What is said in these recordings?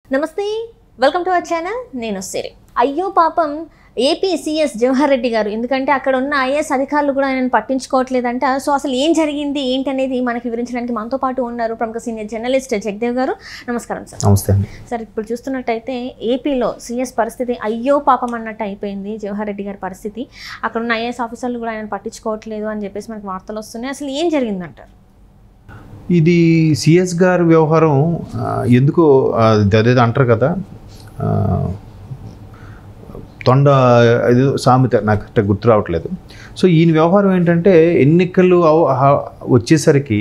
నమస్తే welcome to our channel నేను సిరి అయ్యో పాపం ఏపీ సిఎస్ జవహర్ రెడ్డి గారు ఎందుకంటే అక్కడ ఉన్న ఐఏఎస్ అధికారులు కూడా ఆయన పట్టించుకోవట్లేదంట సో అసలు ఏం జరిగింది ఏంటి అనేది మనకి వివరించడానికి మనతో పాటు ఉన్నారు ప్రముఖ సీనియర్ జర్నలిస్ట్ జగదేవ్ గారు నమస్కారం సార్ నమస్తే అండి సార్ ఇప్పుడు చూస్తున్నట్టయితే ఏపీలో సిఎస్ పరిస్థితి అయ్యో పాపం అన్నట్టు అయిపోయింది జవహర్ రెడ్డి గారి పరిస్థితి అక్కడ ఉన్న ఐఏఎస్ ఆఫీసర్లు కూడా ఆయన పట్టించుకోవట్లేదు అని చెప్పేసి మనకి వార్తలు వస్తున్నాయి అసలు ఏం జరిగిందంటారు ఇది సిఎస్ గారి వ్యవహారం ఆ, ఎందుకో ఆ, అదేదో అంటారు కదా ఆ, తొండ ఇది సామెత నాకు కరెక్ట్గా గుర్తు రావట్లేదు సో ఈయన వ్యవహారం ఏంటంటే ఎన్నికలు అవ- హ- వచ్చేసరికి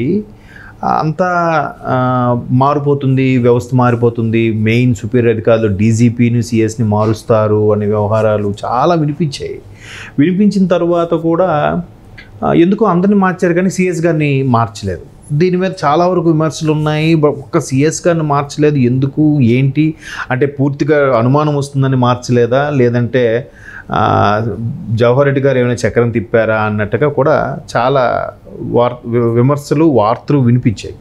అంతా ఆ, మారిపోతుంది వ్యవస్థ మారిపోతుంది మెయిన్ సుపీరియర్ అధికారులు డీజీపీని సిఎస్ని మారుస్తారు అనే వ్యవహారాలు చాలా వినిపించాయి వినిపించిన తర్వాత కూడా ఆ, ఎందుకో అందరిని మార్చారు కానీ సిఎస్ గారిని మార్చలేదు దీని మీద చాలా వరకు విమర్శలు ఉన్నాయి బ- ఒక్క సిఎస్ గారిని మార్చలేదు ఎందుకు ఏంటి అంటే పూర్తిగా అనుమానం వస్తుందని మార్చలేదా లేదంటే ఆ, జవహర్ రెడ్డి గారు ఏమైనా చక్రం తిప్పారా అన్నట్టుగా కూడా చాలా వార్ వి- విమర్శలు వార్తలు వినిపించాయి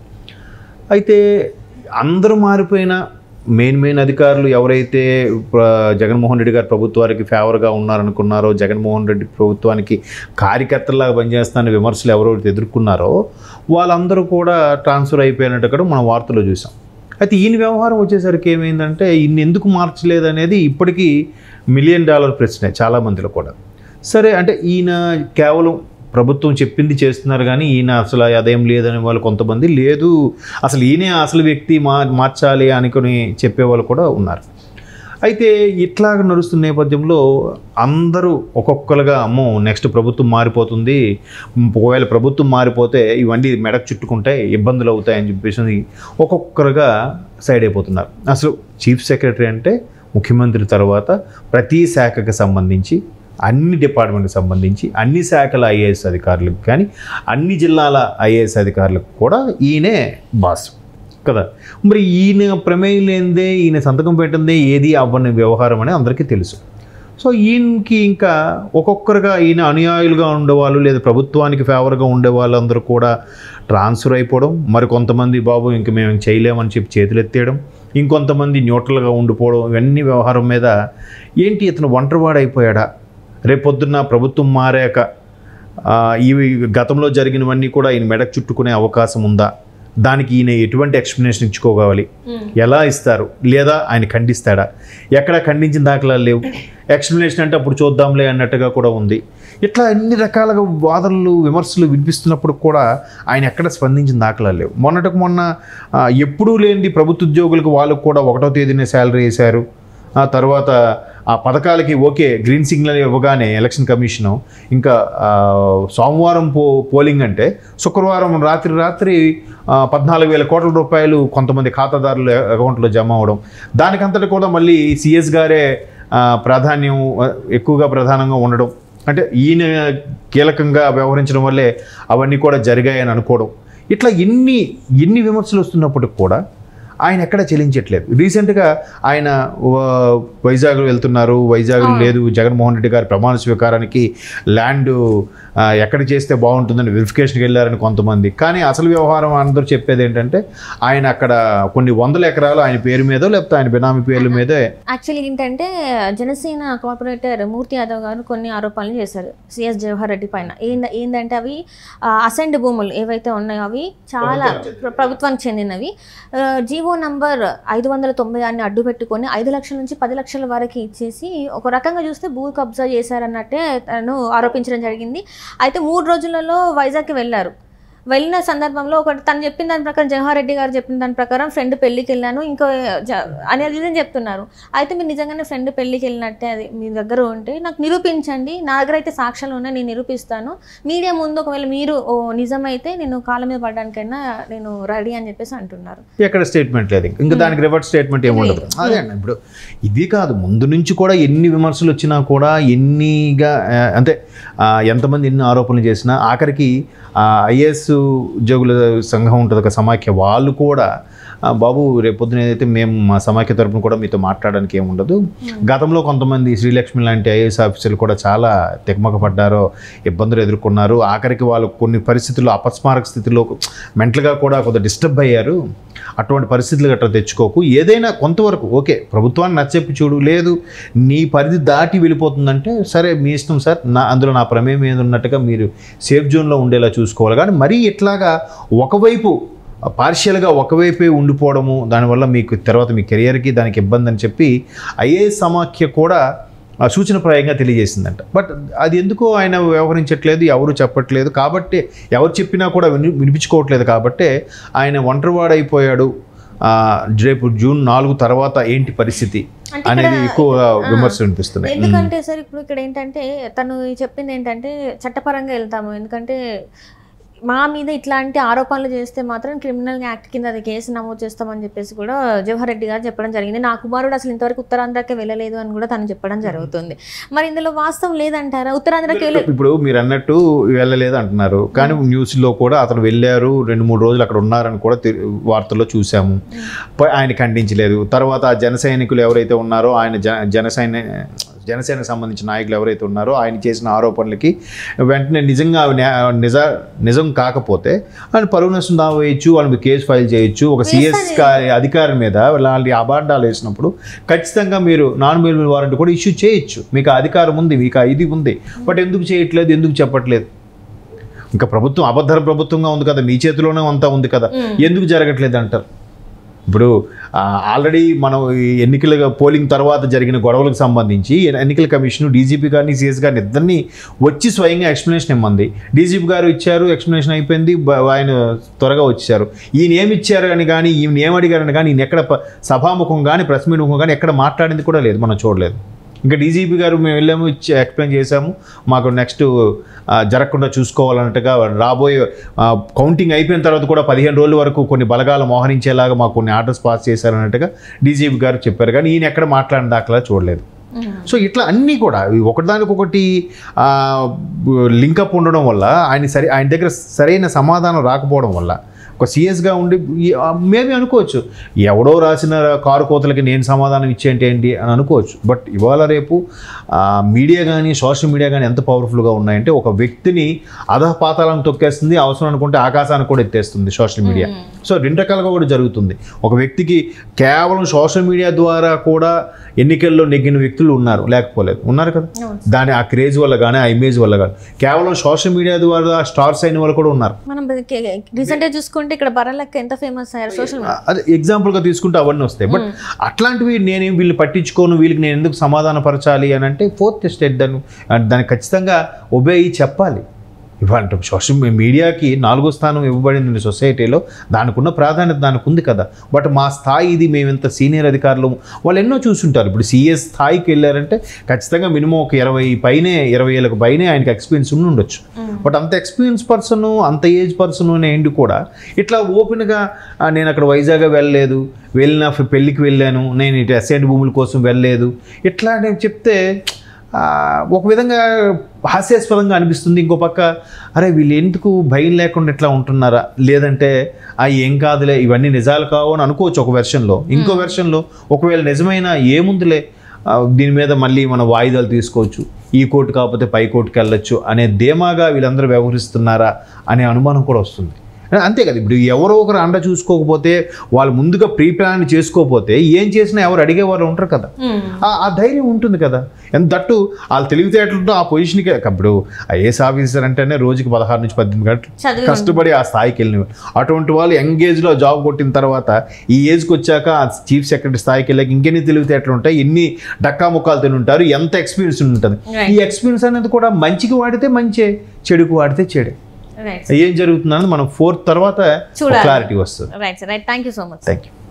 అయితే అందరూ మారిపోయిన మెయిన్ మెయిన్ అధికారులు ఎవరైతే ప్ర- జగన్మోహన్ రెడ్డి గారి ప్రభుత్వానికి ఫేవర్గా ఉన్నారనుకున్నారో జగన్మోహన్ రెడ్డి ప్రభుత్వానికి కార్యకర్తలాగా పనిచేస్తానని విమర్శలు ఎవరైతే ఎదుర్కొన్నారో వాళ్ళందరూ కూడా ట్రాన్స్ఫర్ అయిపోయినట్టు కూడా మనం వార్తలో చూసాం అయితే ఈయన వ్యవహారం వచ్చేసరికి ఏమైందంటే ఈయన ఎందుకు మార్చలేదు అనేది ఇప్పటికీ మిలియన్ డాలర్ ప్రశ్నే చాలామందిలో కూడా సరే అంటే ఈయన కేవలం ప్రభుత్వం చెప్పింది చేస్తున్నారు కానీ ఈయన అసలు అదేం లేదనే వాళ్ళు కొంతమంది లేదు అసలు ఈయనే అసలు వ్యక్తి మా మార్చాలి అనుకుని చెప్పేవాళ్ళు కూడా ఉన్నారు అయితే ఇట్లాగ నడుస్తున్న నేపథ్యంలో అందరూ ఒక్కొక్కరుగా అమ్మో నెక్స్ట్ ప్రభుత్వం మారిపోతుంది ఒకవేళ ప్రభుత్వం మారిపోతే ఇవన్నీ మెడకు చుట్టుకుంటాయి ఇబ్బందులు అవుతాయని చెప్పేసి ఒక్కొక్కరుగా సైడ్ అయిపోతున్నారు అసలు చీఫ్ సెక్రటరీ అంటే ముఖ్యమంత్రి తర్వాత ప్రతి శాఖకి సంబంధించి అన్ని డిపార్ట్మెంట్కి సంబంధించి అన్ని శాఖల ఐఏఎస్ అధికారులకు కానీ అన్ని జిల్లాల ఐఏఎస్ అధికారులకు కూడా ఈయనే బాస్ కదా మరి ఈయన ప్రమేయం లేనిదే ఈయన సంతకం పెట్టిందే ఏది అవ్వని వ్యవహారం అని అందరికీ తెలుసు సో ఈయనకి ఇంకా ఒక్కొక్కరుగా ఈయన అనుయాయులుగా ఉండేవాళ్ళు లేదా ప్రభుత్వానికి ఫేవర్గా ఉండే వాళ్ళందరూ కూడా ట్రాన్స్ఫర్ అయిపోవడం మరి కొంతమంది బాబు ఇంక మేము ఇంక చేయలేమని చెప్పి చేతులు ఎత్తేయడం ఇంకొంతమంది న్యూట్రల్గా ఉండిపోవడం ఇవన్నీ వ్యవహారం మీద ఏంటి ఇతను ఒంటరివాడు అయిపోయాడా రేపొద్దున్న ప్రభుత్వం మారాక ఆ, ఇవి గతంలో జరిగినవన్నీ కూడా ఈయన మెడకు చుట్టుకునే అవకాశం ఉందా దానికి ఈయన ఎటువంటి ఎక్స్ప్లెనేషన్ ఇచ్చుకోవాలి ఎలా ఇస్తారు లేదా ఆయన ఖండిస్తాడా ఎక్కడ ఖండించిన దాఖలాలు లేవు ఎక్స్ప్లెనేషన్ అంటే అప్పుడు చూద్దాంలే అన్నట్టుగా కూడా ఉంది ఇట్లా అన్ని రకాలుగా వాదనలు విమర్శలు వినిపిస్తున్నప్పుడు కూడా ఆయన ఎక్కడ స్పందించిన దాఖలాలు లేవు మొన్నటికి మొన్న ఆ, ఎప్పుడూ లేనిది ప్రభుత్వ ఉద్యోగులకు వాళ్ళకు కూడా ఒకటో తేదీనే శాలరీ వేశారు ఆ తర్వాత ఆ పథకాలకి ఓకే గ్రీన్ సిగ్నల్ ఇవ్వగానే ఎలక్షన్ కమిషను ఇంకా ఆ, సోమవారం పో పోలింగ్ అంటే శుక్రవారం రాత్రి రాత్రి ఆ, పద్నాలుగు వేల కోట్ల రూపాయలు కొంతమంది ఖాతాదారుల అకౌంట్లో జమ అవడం దానికంతటి కూడా మళ్ళీ సిఎస్ గారే ఆ, ప్రాధాన్యం ఆ, ఎక్కువగా ప్రధానంగా ఉండడం అంటే ఈయన కీలకంగా వ్యవహరించడం వల్లే అవన్నీ కూడా జరిగాయని అనుకోవడం ఇట్లా ఎన్ని ఎన్ని విమర్శలు వస్తున్నప్పటికి కూడా ఆయన ఎక్కడ చెల్లించట్లేదు రీసెంట్గా ఆయన వ- వైజాగ్ వెళ్తున్నారు వైజాగ్ లేదు జగన్మోహన్ రెడ్డి గారి ప్రమాణ స్వీకారానికి ల్యాండ్ ఆ, ఎక్కడ చేస్తే బాగుంటుందని వెరిఫికేషన్కి వెళ్ళారని కొంతమంది కానీ అసలు వ్యవహారం అందరూ చెప్పేది ఏంటంటే ఆయన అక్కడ కొన్ని వందల ఎకరాలు ఆయన పేరు మీదో లేకపోతే ఆయన బినామీ పేర్ల మీదే యాక్చువల్లీ ఏంటంటే జనసేన కార్పొరేటర్ మూర్తి యాదవ్ గారు కొన్ని ఆరోపణలు చేశారు సిఎస్ జవహర్ రెడ్డి పైన ఏంద ఏంటంటే అవి అసెండ్ భూములు ఏవైతే ఉన్నాయో అవి చాలా ప్ర- ప్రభుత్వానికి చెందినవి ఆ, జీవో నంబర్ ఐదు వందల తొంభై ఆరుని అడ్డు పెట్టుకొని ఐదు లక్షల నుంచి పది లక్షల వరకు ఇచ్చేసి ఒక రకంగా చూస్తే భూ కబ్జా చేశారన్నట్టే తను ఆరోపించడం జరిగింది అయితే మూడు రోజులలో వైజాగ్కి వెళ్ళారు వెళ్ళిన సందర్భంలో ఒకటి తను చెప్పిన దాని ప్రకారం జవహర్ రెడ్డి గారు చెప్పిన దాని ప్రకారం ఫ్రెండ్ పెళ్ళికి వెళ్ళాను ఇంకో జ- అనేది ఇదని చెప్తున్నారు అయితే మీరు నిజంగానే ఫ్రెండ్ పెళ్ళికి వెళ్ళినట్టే అది మీ దగ్గర ఉంటే నాకు నిరూపించండి నా దగ్గర అయితే సాక్ష్యాలు ఉన్నాయి నేను నిరూపిస్తాను మీడియా ముందు ఒకవేళ మీరు ఓ నిజమైతే నేను కాళ్ళ మీద పడడానికైనా నేను రెడీ అని చెప్పేసి అంటున్నారు ఎక్కడ స్టేట్మెంట్ లేదు ఇంకా దానికి రివర్ట్ స్టేట్మెంట్ ఏమి ఉండదు అదే అండి ఇప్పుడు ఇది కాదు ముందు నుంచి కూడా ఎన్ని విమర్శలు వచ్చినా కూడా ఎన్నిగా ఆ, అంటే ఆ, ఎంతమంది ఎన్ని ఆరోపణలు చేసినా ఆఖరికి ఐఏఎస్ ఉద్యోగుల సంఘం ఉంటుంది ఒక సమాఖ్య వాళ్ళు కూడా "ఆ, బాబు రేపొద్దున ఏదైతే మేము మా సమాఖ్య తరపున కూడా మీతో మాట్లాడడానికి ఏమి ఉండదు గతంలో కొంతమంది శ్రీలక్ష్మి లాంటి ఐఏఎస్ ఆఫీసర్లు కూడా చాలా తెగమక పడ్డారో ఇబ్బందులు ఎదుర్కొన్నారు ఆఖరికి వాళ్ళు కొన్ని పరిస్థితుల్లో అపస్మారక స్థితిలో మెంటల్గా కూడా కొంత డిస్టర్బ్ అయ్యారు అటువంటి పరిస్థితులు గట్రా తెచ్చుకోకు ఏదైనా కొంతవరకు ఓకే ప్రభుత్వాన్ని నచ్చెప్పి చూడు లేదు నీ పరిధి దాటి వెళ్ళిపోతుందంటే సరే మీ ఇష్టం సార్ నా అందులో నా ప్రమేయం ఏది ఉన్నట్టుగా మీరు సేఫ్ జోన్లో ఉండేలా చూసుకోవాలి కానీ మరీ ఇట్లాగా ఒకవైపు పార్షియల్గా ఒకవైపే ఉండిపోవడము దానివల్ల మీకు తర్వాత మీ కెరియర్కి దానికి ఇబ్బంది అని చెప్పి ఐఏఎస్ సమాఖ్య కూడా ఆ సూచనప్రాయంగా తెలియజేసిందంట బట్ అది ఎందుకో ఆయన వ్యవహరించట్లేదు ఎవరు చెప్పట్లేదు కాబట్టి ఎవరు చెప్పినా కూడా విని వినిపించుకోవట్లేదు కాబట్టే ఆయన ఒంటరివాడైపోయాడు ఆ, రేపు జూన్ నాలుగు తర్వాత ఏంటి పరిస్థితి అంటే అనేది ఇక్కడ- ఎక్కువ విమర్శలు వినిపిస్తున్నాయి ఎందుకంటే సార్ ఇప్పుడు ఇక్కడ ఏంటంటే తను చెప్పింది ఏంటంటే చట్టపరంగా వెళ్తాము ఎందుకంటే మా మీద ఇట్లాంటి ఆరోపణలు చేస్తే మాత్రం క్రిమినల్ యాక్ట్ కింద అది కేసు నమోదు చేస్తామని చెప్పేసి కూడా జవహర్ రెడ్డి గారు చెప్పడం జరిగింది నా కుమారుడు అసలు ఇంతవరకు ఉత్తరాంధ్రకే వెళ్ళలేదు అని కూడా తను చెప్పడం జరుగుతుంది మరి ఇందులో వాస్తవం లేదంటారా ఉత్తరాంధ్రకి వెళ్ళి ఇప్పుడు మీరు అన్నట్టు వెళ్ళలేదు అంటున్నారు కానీ న్యూస్లో కూడా అతను వెళ్ళారు రెండు మూడు రోజులు అక్కడ ఉన్నారని కూడా తె- వార్తల్లో చూసాము ప- ఆయన ఖండించలేదు తర్వాత ఆ జన సైనికులు ఎవరైతే ఉన్నారో ఆయన జన జనసైన జనసేనకు సంబంధించిన నాయకులు ఎవరైతే ఉన్నారో ఆయన చేసిన ఆరోపణలకి వెంటనే నిజంగా అవి న్యా- నిజ నిజం కాకపోతే ఆయన పరువు నష్టం దావా వేయచ్చు వాళ్ళ మీద కేసు ఫైల్ చేయొచ్చు ఒక సిఎస్ అధికారి మీద అలాంటి అబాండాలు వేసినప్పుడు ఖచ్చితంగా మీరు నాన్ మెయిల్ వారెంట్ కూడా ఇష్యూ చేయొచ్చు మీకు ఆ అధికారం ఉంది మీకు ఆ ఇది ఉంది బట్ ఎందుకు చేయట్లేదు ఎందుకు చెప్పట్లేదు ఇంకా ప్రభుత్వం అబద్ధ ప్రభుత్వంగా ఉంది కదా మీ చేతిలోనే అంతా ఉంది కదా ఎందుకు జరగట్లేదు అంటారు ఇప్పుడు ఆల్రెడీ మనం ఈ ఎన్నికల పోలింగ్ తర్వాత జరిగిన గొడవలకు సంబంధించి ఎన్నికల కమిషన్ డీజీపీ గారిని సిఎస్ గారిని ఇద్దరిని వచ్చి స్వయంగా ఎక్స్ప్లెనేషన్ ఇమ్మంది డీజీపీ గారు ఇచ్చారు ఎక్స్ప్లెనేషన్ అయిపోయింది బ- ఆయన త్వరగా వచ్చారు ఈయన ఏమి ఇచ్చారు అని కానీ ఈయన ఏం అడిగారని కానీ ఈయన ఎక్కడ ప- సభాముఖం కానీ ప్రెస్ మీట్ ముఖం కానీ ఎక్కడ మాట్లాడింది కూడా లేదు మనం చూడలేదు ఇంకా డీజీపీ గారు మేము వెళ్ళాము ఇచ్చి ఎక్స్ప్లెయిన్ చేశాము మాకు నెక్స్ట్ జరగకుండా చూసుకోవాలన్నట్టుగా రాబోయే ఆ, కౌంటింగ్ అయిపోయిన తర్వాత కూడా పదిహేను రోజుల వరకు కొన్ని బలగాలు మోహరించేలాగా మాకు కొన్ని ఆర్డర్స్ పాస్ చేశారన్నట్టుగా డీజీపీ గారు చెప్పారు కానీ ఈయన ఎక్కడ మాట్లాడిన దాఖలా చూడలేదు సో ఇట్లా అన్నీ కూడా ఇవి ఒకటిదానికొకటి లింకప్ ఉండడం వల్ల ఆయన సరి ఆయన దగ్గర సరైన సమాధానం రాకపోవడం వల్ల ఒక సీరియస్గా ఉండి మేబీ అనుకోవచ్చు ఎవడో రాసిన కారు కోతలకి నేను సమాధానం ఇచ్చేంటి ఏంటి అని అనుకోవచ్చు బట్ ఇవాళ రేపు ఆ, మీడియా కానీ సోషల్ మీడియా కానీ ఎంత పవర్ఫుల్గా ఉన్నాయంటే ఒక వ్యక్తిని అధపాతాలను తొక్కేస్తుంది అవసరం అనుకుంటే ఆకాశానికి కూడా ఎత్తేస్తుంది సోషల్ మీడియా సో రెండు రకాలుగా కూడా జరుగుతుంది ఒక వ్యక్తికి కేవలం సోషల్ మీడియా ద్వారా కూడా ఎన్నికల్లో నెగ్గిన వ్యక్తులు ఉన్నారు లేకపోలేదు ఉన్నారు కదా అవును. దాని ఆ క్రేజ్ వల్ల కానీ ఆ ఇమేజ్ వల్ల కానీ కేవలం సోషల్ మీడియా ద్వారా స్టార్స్ అయిన వాళ్ళు కూడా ఉన్నారు మనం రీసెంట్గా చూసుకుంటే ఇక్కడ బరలక్క ఎంత ఫేమస్ అయ్యారు సోషల్ ఆ, అదే ఎగ్జాంపుల్గా తీసుకుంటే అవన్నీ వస్తాయి బట్ అట్లాంటివి నేనేం వీళ్ళు పట్టించుకోను వీళ్ళకి నేను ఎందుకు సమాధాన పరచాలి అని అంటే ఫోర్త్ స్టేట్ దాన్ని దానికి ఖచ్చితంగా ఒబే చెప్పాలి ఇవాళ సోషల్ మీడియాకి నాలుగో స్థానం ఇవ్వబడింది సొసైటీలో దానికి ఉన్న ప్రాధాన్యత దానికి ఉంది కదా బట్ మా స్థాయి ఇది మేము ఇంత సీనియర్ అధికారులు వాళ్ళు ఎన్నో చూసుంటారు ఇప్పుడు సిఎస్ స్థాయికి వెళ్ళారంటే ఖచ్చితంగా మినిమం ఒక ఇరవై పైనే ఇరవై ఏళ్ళకు పైనే ఆయనకి ఎక్స్పీరియన్స్ ఉండి ఉండొచ్చు బట్ అంత ఎక్స్పీరియన్స్ పర్సన్ అంత ఏజ్ పర్సన్ అనే ఎండు కూడా ఇట్లా ఓపెన్గా ఆ, నేను అక్కడ వైజాగ్ వెళ్ళలేదు వెళ్ళిన ఫ- పెళ్ళికి వెళ్ళాను నేను ఇటు ఎస్ఐడి భూముల కోసం వెళ్ళలేదు ఇట్లా నేను చెప్తే ఆ, ఒక విధంగా హాస్యాస్పదంగా అనిపిస్తుంది ఇంకో పక్క అరే వీళ్ళు ఎందుకు భయం లేకుండా ఇట్లా ఉంటున్నారా లేదంటే ఆ ఏం కాదులే ఇవన్నీ నిజాలు కావు అని అనుకోవచ్చు ఒక వెర్షన్లో ఇంకో వెర్షన్లో ఒకవేళ నిజమైన ఏముందిలే ఆ, దీని మీద మళ్ళీ మన వాయిదాలు తీసుకోవచ్చు ఈ కోర్టు కాకపోతే పై కోర్టుకి వెళ్ళొచ్చు అనే ధీమాగా వీళ్ళందరూ వ్యవహరిస్తున్నారా అనే అనుమానం కూడా వస్తుంది అంతే కదా ఇప్పుడు ఎవరో ఒకరు అండ చూసుకోకపోతే వాళ్ళు ముందుగా ప్రీ ప్లాన్ చేసుకోకపోతే ఏం చేసినా ఎవరు అడిగేవారు ఉంటారు కదా ఆ- ఆ ధైర్యం ఉంటుంది కదా ఎంత దట్టు వాళ్ళు తెలివితేటలతో ఆ పొజిషన్కి ఇప్పుడు ఐఏఎస్ ఆఫీసర్ అంటేనే రోజుకి పదహారు నుంచి పద్దెనిమిది గంటలు చదివి కష్టపడి ఆ స్థాయికి వెళ్ళిన అటువంటి వాళ్ళు యంగ్ ఏజ్లో జాబ్ కొట్టిన తర్వాత ఈ ఏజ్కి వచ్చాక ఆ చీఫ్ సెక్రటరీ స్థాయికి వెళ్ళాక ఇంకెన్ని తెలివితేటలు ఉంటాయి ఎన్ని డక్కా ముక్కాలు తిని ఉంటారు ఎంత ఎక్స్పీరియన్స్ ఉంటుంది Right. ఈ ఎక్స్పీరియన్స్ అనేది కూడా మంచికి వాడితే మంచి చెడుకు వాడితే చెడే రైట్ ఏం జరుగుతుందన్నది మనం ఫోర్త్ తర్వాత చూడాలి. క్లారిటీ వస్తుంది right sir right thank you so much thank you